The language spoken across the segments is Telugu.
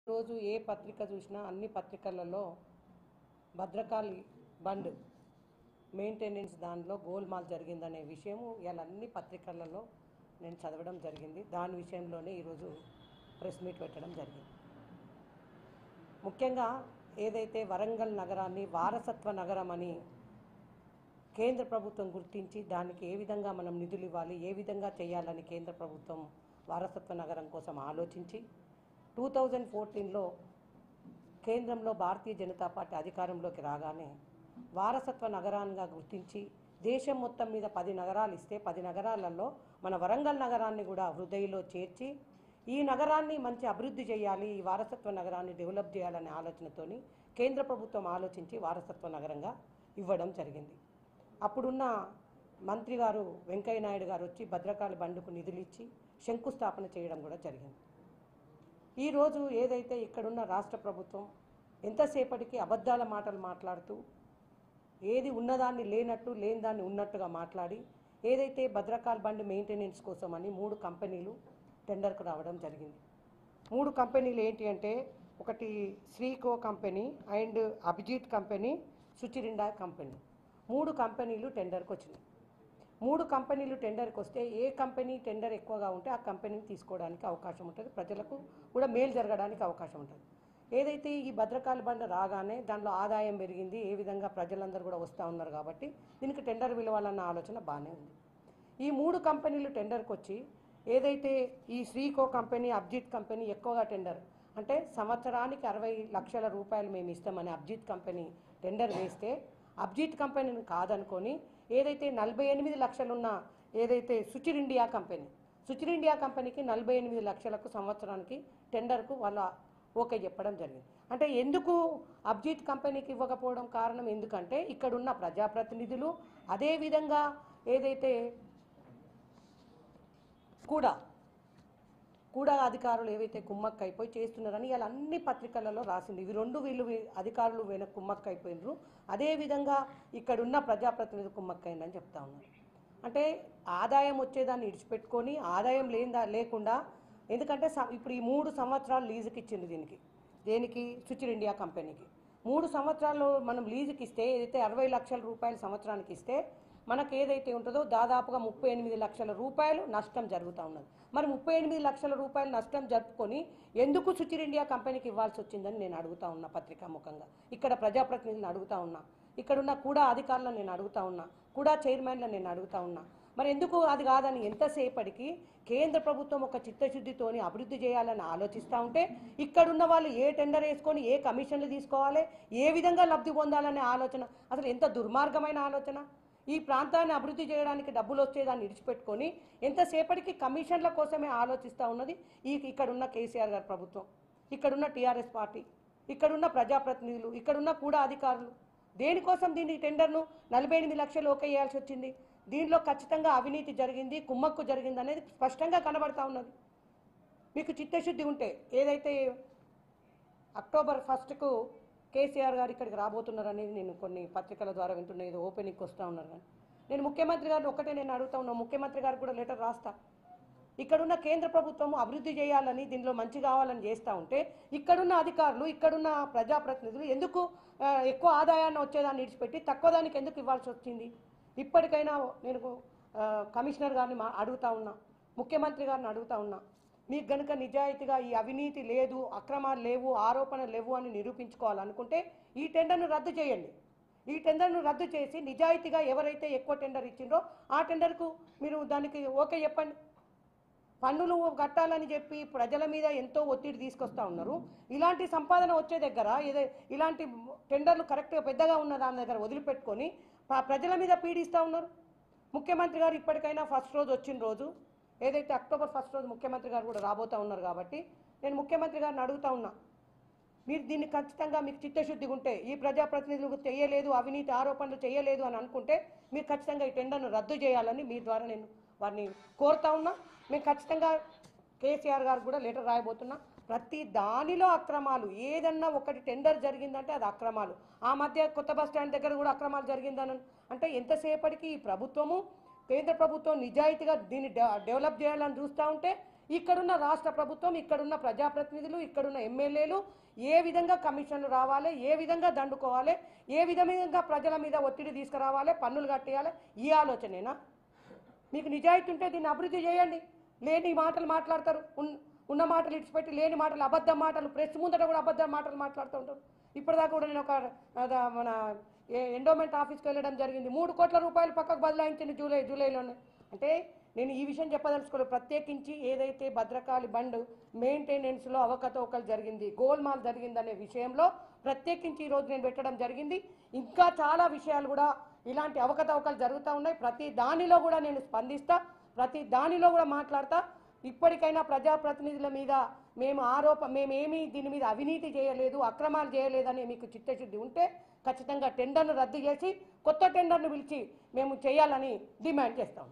రోజు ఏ పత్రిక చూసినా అన్ని పత్రికలలో భద్రకాళి బండ్ మెయింటెనెన్స్ దానిలో గోల్మాల్ జరిగిందనే విషయము ఇలా అన్ని పత్రికలలో నేను చదవడం జరిగింది దాని విషయంలోనే ఈరోజు ప్రెస్ మీట్ పెట్టడం జరిగింది ముఖ్యంగా ఏదైతే వరంగల్ నగరాన్ని వారసత్వ నగరం అని కేంద్ర ప్రభుత్వం గుర్తించి దానికి ఏ విధంగా మనం నిధులు ఇవ్వాలి ఏ విధంగా చేయాలని కేంద్ర ప్రభుత్వం వారసత్వ నగరం కోసం ఆలోచించి టూ థౌజండ్ ఫోర్టీన్లో కేంద్రంలో భారతీయ జనతా పార్టీ అధికారంలోకి రాగానే వారసత్వ నగరాన్నిగా గుర్తించి దేశం మొత్తం మీద పది నగరాలు ఇస్తే పది నగరాలలో మన వరంగల్ నగరాన్ని కూడా హృదయలో చేర్చి ఈ నగరాన్ని మంచి అభివృద్ధి చేయాలి ఈ వారసత్వ నగరాన్ని డెవలప్ చేయాలనే ఆలోచనతోని కేంద్ర ప్రభుత్వం ఆలోచించి వారసత్వ నగరంగా ఇవ్వడం జరిగింది అప్పుడున్న మంత్రి గారు వెంకయ్య నాయుడు గారు వచ్చి భద్రకాళి బండుకు నిధులు ఇచ్చి శంకుస్థాపన చేయడం కూడా జరిగింది ఈరోజు ఏదైతే ఇక్కడున్న రాష్ట్ర ప్రభుత్వం ఎంతసేపటికి అబద్ధాల మాటలు మాట్లాడుతూ ఏది ఉన్నదాన్ని లేనట్టు లేని దాన్ని ఉన్నట్టుగా మాట్లాడి ఏదైతే భద్రకాల్ బండి మెయింటెనెన్స్ కోసం అని మూడు కంపెనీలు టెండర్కు రావడం జరిగింది మూడు కంపెనీలు ఏంటి అంటే ఒకటి Sriko company and Abhijit company సుచిరిండా కంపెనీ మూడు కంపెనీలు టెండర్కి వచ్చినాయి మూడు కంపెనీలు టెండర్కి వస్తే ఏ కంపెనీ టెండర్ ఎక్కువగా ఉంటే ఆ కంపెనీని తీసుకోవడానికి అవకాశం ఉంటుంది ప్రజలకు కూడా మేలు జరగడానికి అవకాశం ఉంటుంది ఏదైతే ఈ భద్రకాళి బండ రాగానే దాంట్లో ఆదాయం పెరిగింది ఏ విధంగా ప్రజలందరూ కూడా వస్తూ ఉన్నారు కాబట్టి దీనికి టెండర్ విలువాలన్న ఆలోచన బాగానే ఉంది ఈ మూడు కంపెనీలు టెండర్కి వచ్చి ఏదైతే ఈ శ్రీకో కంపెనీ అబ్జిత్ కంపెనీ ఎక్కువగా టెండర్ అంటే సంవత్సరానికి అరవై లక్షల రూపాయలు మేము ఇస్తామని అబ్జిత్ కంపెనీ టెండర్ వేస్తే అబ్జిత్ కంపెనీని కాదనుకొని ఏదైతే నలభై ఎనిమిది లక్షలున్న ఏదైతే Suchir India company Suchir India కంపెనీకి నలభై ఎనిమిది లక్షలకు సంవత్సరానికి టెండర్కు వాళ్ళ ఓకే చెప్పడం జరిగింది అంటే ఎందుకు అబ్జిత్ కంపెనీకి ఇవ్వకపోవడం కారణం ఎందుకంటే ఇక్కడున్న ప్రజాప్రతినిధులు అదేవిధంగా ఏదైతే కూడా కూడా అధికారులు ఏవైతే కుమ్మక్క అయిపోయి చేస్తున్నారని ఇలా అన్ని పత్రికలలో రాసింది ఇవి రెండు వీళ్ళు వీ- అధికారులు వెనక కుమ్మక్క అయిపోయినరు అదేవిధంగా ఇక్కడున్న ప్రజాప్రతినిధి కుమ్మక్క అయిందని చెప్తా ఉన్నారు అంటే ఆదాయం వచ్చేదాన్ని ఇడిచిపెట్టుకొని ఆదాయం లేదా లేకుండా ఎందుకంటే స- ఇప్పుడు ఈ మూడు సంవత్సరాలు లీజుకి ఇచ్చింది దీనికి దేనికి సుచిర్ ఇండియా కంపెనీకి మూడు సంవత్సరాలు మనం లీజుకి ఇస్తే ఏదైతే అరవై లక్షల రూపాయలు సంవత్సరానికి ఇస్తే మనకు ఏదైతే ఉంటుందో దాదాపుగా ముప్పై ఎనిమిది లక్షల రూపాయలు నష్టం జరుగుతూ ఉన్నది మరి ముప్పై ఎనిమిది లక్షల రూపాయలు నష్టం జరుపుకొని ఎందుకు సుచిర్ ఇండియా కంపెనీకి ఇవ్వాల్సి వచ్చిందని నేను అడుగుతా ఉన్నా పత్రికా ముఖంగా ఇక్కడ ప్రజాప్రతినిధులను అడుగుతా ఉన్నా ఇక్కడున్న కూడా అధికారులను నేను అడుగుతా ఉన్నా కూడా చైర్మన్లను నేను అడుగుతా ఉన్నా మరి ఎందుకు అది కాదని ఎంతసేపటికి కేంద్ర ప్రభుత్వం ఒక చిత్తశుద్ధితోని అభివృద్ధి చేయాలని ఆలోచిస్తూ ఉంటే ఇక్కడున్న వాళ్ళు ఏ టెండర్ వేసుకొని ఏ కమిషన్లు తీసుకోవాలి ఏ విధంగా లబ్ధి పొందాలనే ఆలోచన అసలు ఎంత దుర్మార్గమైన ఆలోచన ఈ ప్రాంతాన్ని అభివృద్ధి చేయడానికి డబ్బులు వచ్చేదాన్ని విడిచిపెట్టుకొని ఎంతసేపటికి కమిషన్ల కోసమే ఆలోచిస్తూ ఉన్నది ఈ ఇక్కడున్న కేసీఆర్ గారి ప్రభుత్వం ఇక్కడున్న టీఆర్ఎస్ పార్టీ ఇక్కడున్న ప్రజాప్రతినిధులు ఇక్కడున్న కూడా అధికారులు దేనికోసం దీన్ని టెండర్ను నలభై ఎనిమిది లక్షలు ఓకే చేయాల్సి వచ్చింది దీనిలో ఖచ్చితంగా అవినీతి జరిగింది కుమ్మక్కు జరిగింది అనేది స్పష్టంగా కనబడతా ఉన్నది మీకు చిత్తశుద్ధి ఉంటే ఏదైతే అక్టోబర్ ఫస్ట్కు కేసీఆర్ గారు ఇక్కడికి రాబోతున్నారు అనేది నేను కొన్ని పత్రికల ద్వారా వింటున్నా ఏదో ఓపెనింగ్కి వస్తూ ఉన్నారు కానీ నేను ముఖ్యమంత్రి గారిని ఒకటే నేను అడుగుతా ఉన్నా ముఖ్యమంత్రి గారికి కూడా లెటర్ రాస్తా ఇక్కడున్న కేంద్ర ప్రభుత్వం అభివృద్ధి చేయాలని దీనిలో మంచి కావాలని చేస్తూ ఉంటే ఇక్కడున్న అధికారులు ఇక్కడున్న ప్రజాప్రతినిధులు ఎందుకు ఆ, ఎక్కువ ఆదాయాన్ని వచ్చేదాన్ని విడిచిపెట్టి తక్కువ దానికి ఎందుకు ఇవ్వాల్సి వచ్చింది ఇప్పటికైనా నేను ఆ, కమిషనర్ గారిని మా అడుగుతా ఉన్నా ముఖ్యమంత్రి గారిని అడుగుతా ఉన్నా మీకు గనుక నిజాయితీగా ఈ అవినీతి లేదు అక్రమాలు లేవు ఆరోపణలు లేవు అని నిరూపించుకోవాలనుకుంటే ఈ టెండర్ను రద్దు చేయండి ఈ టెండర్ను రద్దు చేసి నిజాయితీగా ఎవరైతే ఎక్కువ టెండర్ ఇచ్చిండ్రో ఆ టెండర్కు మీరు దానికి ఓకే చెప్పండి పన్నులు కట్టాలని చెప్పి ప్రజల మీద ఎంతో ఒత్తిడి తీసుకొస్తా ఉన్నారు ఇలాంటి సంపాదన వచ్చే దగ్గర ఏదో ఇలాంటి టెండర్లు కరెక్ట్గా పెద్దగా ఉన్న దాని దగ్గర వదిలిపెట్టుకొని ప్ర- ప్రజల మీద పీడిస్తూ ఉన్నారు ముఖ్యమంత్రి గారు ఇప్పటికైనా ఫస్ట్ రోజు వచ్చిన రోజు ఏదైతే అక్టోబర్ ఫస్ట్ రోజు ముఖ్యమంత్రి గారు కూడా రాబోతా ఉన్నారు కాబట్టి నేను ముఖ్యమంత్రి గారిని అడుగుతా ఉన్నా మీరు దీన్ని ఖచ్చితంగా మీకు చిత్తశుద్ధిగా ఉంటే ఈ ప్రజాప్రతినిధులకు చేయలేదు అవినీతి ఆరోపణలు చేయలేదు అని అనుకుంటే మీరు ఖచ్చితంగా ఈ టెండర్ను రద్దు చేయాలని మీ ద్వారా నేను వారిని కోరుతా ఉన్నా మేము ఖచ్చితంగా కేసీఆర్ గారు కూడా లెటర్ రాయబోతున్నా ప్రతి దానిలో అక్రమాలు ఏదన్నా ఒకటి టెండర్ జరిగిందంటే అది అక్రమాలు ఆ మధ్య కొత్త బస్ స్టాండ్ దగ్గర కూడా అక్రమాలు జరిగిందని అంటే ఎంతసేపటికి ఈ ప్రభుత్వము కేంద్ర ప్రభుత్వం నిజాయితీగా దీన్ని డె- డెవలప్ చేయాలని చూస్తూ ఉంటే ఇక్కడున్న రాష్ట్ర ప్రభుత్వం ఇక్కడున్న ప్రజాప్రతినిధులు ఇక్కడున్న ఎమ్మెల్యేలు ఏ విధంగా కమిషన్లు రావాలి ఏ విధంగా దండుకోవాలి ఏ విధంగా ప్రజల మీద ఒత్తిడి తీసుకురావాలి పన్నులు కట్టేయాలి ఈ ఆలోచనేనా మీకు నిజాయితీ ఉంటే దీన్ని అభివృద్ధి చేయండి లేని మాటలు మాట్లాడతారు ఉన్- ఉన్న మాటలు ఇడిచిపెట్టి లేని మాటలు అబద్ధం మాటలు ప్రెస్ ముందట కూడా అబద్ధం మాటలు మాట్లాడుతూ ఉంటారు ఇప్పటిదాకా కూడా నేను ఒక అద- మన ఎండోమెంట్ ఆఫీస్కి వెళ్ళడం జరిగింది మూడు కోట్ల రూపాయలు పక్కకు బదలాయించింది జూలై జూలైలోనే అంటే నేను ఈ విషయం చెప్పదలుచుకోలేదు ప్రత్యేకించి ఏదైతే భద్రకాళి బండ్ మెయింటెనెన్స్లో అవకతవకలు జరిగింది గోల్మాల్ జరిగిందనే విషయంలో ప్రత్యేకించి ఈరోజు నేను పెట్టడం జరిగింది ఇంకా చాలా విషయాలు కూడా ఇలాంటి అవకతవకలు జరుగుతూ ఉన్నాయి ప్రతి దానిలో కూడా నేను స్పందిస్తా ప్రతి దానిలో కూడా మాట్లాడతా ఇప్పటికైనా ప్రజాప్రతినిధుల మీద మేము ఆరోప మేమేమీ దీని మీద అవినీతి చేయలేదు అక్రమాలు చేయలేదని మీకు చిత్తశుద్ధి ఉంటే ఖచ్చితంగా టెండర్ను రద్దు చేసి కొత్త టెండర్ను పిలిచి మేము చేయాలని డిమాండ్ చేస్తాం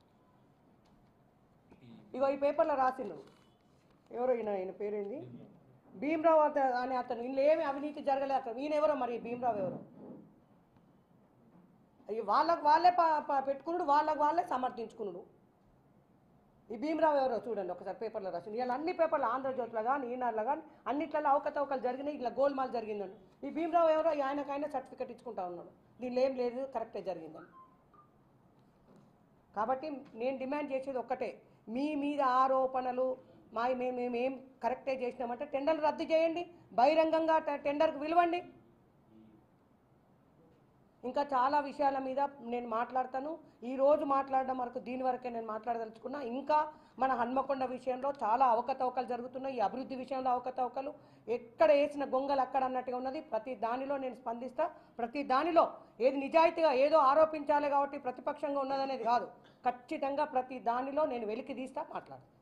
ఇగో ఈ పేపర్లో రాసిండు ఎవరో ఈయన ఈయన పేరేంది భీమరావు అత- అనే అతను ఇందులో ఏమి అవినీతి జరగలేదు అతను ఈయన ఎవరో మరి భీమరావు ఎవరు అయ్యి వాళ్ళకు వాళ్ళే ప- ప- పెట్టుకున్నాడు వాళ్ళకు వాళ్ళే సమర్థించుకున్నాడు ఈ భీమరావు ఎవరో చూడండి ఒకసారి పేపర్లో రాసింది ఇలా అన్ని పేపర్లు ఆంధ్రజ్యోతిలో కానీ ఈనాడులో కానీ అన్నిట్లలో అవకతవకలు జరిగినాయి ఇట్లా గోల్మాల్ జరిగిందని ఈ భీమరావు ఎవరో ఆయనకైనా సర్టిఫికెట్ ఇచ్చుకుంటా ఉన్నాడు దీనిలో ఏం లేదు కరెక్టే జరిగిందని కాబట్టి నేను డిమాండ్ చేసేది ఒక్కటే మీ మీద ఆరోపణలు మా మేము మేము ఏం కరెక్టే చేసినామంటే టెండర్లు రద్దు చేయండి బహిరంగంగా ట- టెండర్కి విలువండి ఇంకా చాలా విషయాల మీద నేను మాట్లాడతాను ఈ రోజు మాట్లాడడం వరకు దీని వరకే నేను మాట్లాడదలుచుకున్నా ఇంకా మన హన్మకొండ విషయంలో చాలా అవకతవకలు జరుగుతున్నాయి ఈ అభివృద్ధి విషయంలో అవకతవకలు ఎక్కడ వేసిన గొంగలు అక్కడ అన్నట్టుగా ఉన్నది ప్రతి దానిలో నేను స్పందిస్తా ప్రతి దానిలో ఏది నిజాయితీగా ఏదో ఆరోపించాలి కాబట్టి ప్రతిపక్షంగా ఉన్నదనేది కాదు ఖచ్చితంగా ప్రతి దానిలో నేను వెలికి తీస్తా మాట్లాడతాను